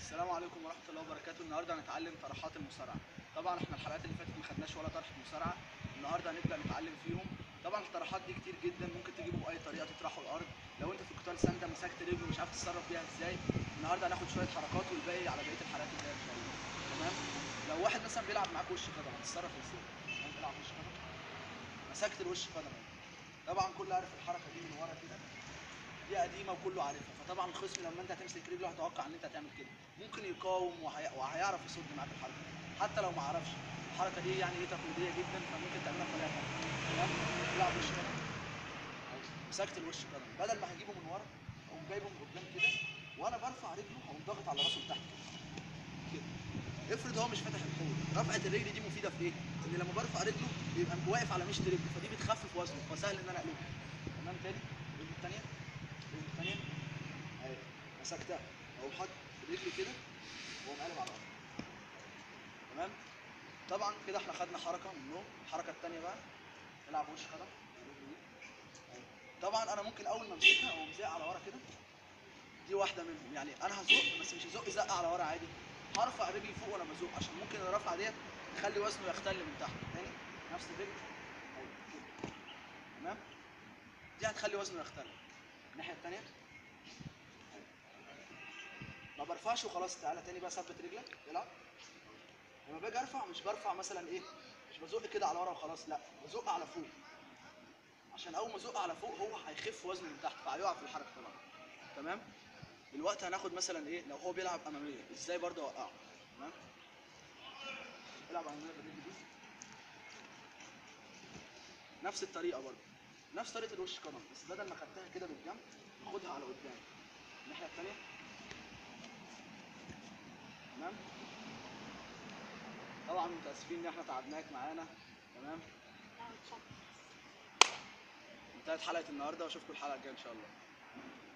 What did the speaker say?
السلام عليكم ورحمه الله وبركاته النهارده هنتعلم طرحات المصارعه طبعا احنا الحلقات اللي فاتت ما خدناش ولا طرح مصارعه النهارده هنبدا نتعلم فيهم طبعا الطرحات دي كتير جدا ممكن تجيبه باي طريقه تطرحه الارض لو انت في قتال سنده مسكت رجله مش عارف تتصرف بيها ازاي النهارده هناخد شويه حركات والباقي على بقيه الحلقات الجايه ان شاء الله تمام لو واحد مثلا بيلعب معاك وش قدم هتتصرف ازاي يعني بيلعب وش قدم مسكت الوش قدم اهي. طبعا كله عارف الحركه دي من ورا كده دي قديمه وكله عارفها فطبعا الخصم لما انت هتمسك رجله هتوقع ان انت هتعمل كده ممكن يقاوم وهي... وهيعرف يصد معاك الحركه حتى لو ما عرفش الحركه دي يعني ايه تقليديه جدا فممكن تعملها بطريقه ثانيه تمام العب وش قدم أهو. مسكت الوش قدم بدل ما هجيبه من ورا اقوم جايبه من قدام كده وانا برفع رجله هقوم ضاغط على راسه لتحت كده كده افرض هو مش فاتح الحوض رفعه الرجل دي مفيده في ايه؟ ان لما برفع رجله بيبقى واقف على مشط رجله فدي بتخفف وزنه فسهل ان انا اقلبه تمام تاني الرجل الثانيه الرجل الثانيه اهي مسكتها اقوم حاطط رجلي كده واقوم قالب على الارض تمام طبعا كده احنا خدنا حركه من النوم الحركه الثانيه بقى نلعب وش قدم الرجل دي. أهي. طبعا انا ممكن اول ما امسكها اقوم زق على ورا كده دي واحده منهم يعني انا هزق بس مش هزق زقه على ورا عادي هرفع رجلي فوق وانا بزق عشان ممكن الرفعه ديت تخلي وزنه يختل من تحت تاني نفس الرجل أهي كده. تمام دي هتخلي وزنه يختل الناحيه الثانيه ما برفعش وخلاص تعالى تاني بقى ثبت رجلك العب لما باجي ارفع مش برفع مثلا ايه مش بزق كده على ورا وخلاص لا بزق على فوق عشان اول ما ازق على فوق هو هيخف وزنه من تحت فهيقع في الحركه طبعا تمام دلوقتي هناخد مثلا ايه لو هو بيلعب اماميه ازاي برضه اوقعه تمام العب اماميه بالرجل دي نفس الطريقه برضه نفس طريقه الوش قدم بس بدل ما خدتها كده بالجنب خدها على قدام الناحيه الثانيه تمام طبعا متاسفين ان احنا تعبناك معانا تمام انتهت حلقه النهارده واشوفكم الحلقه الجايه ان شاء الله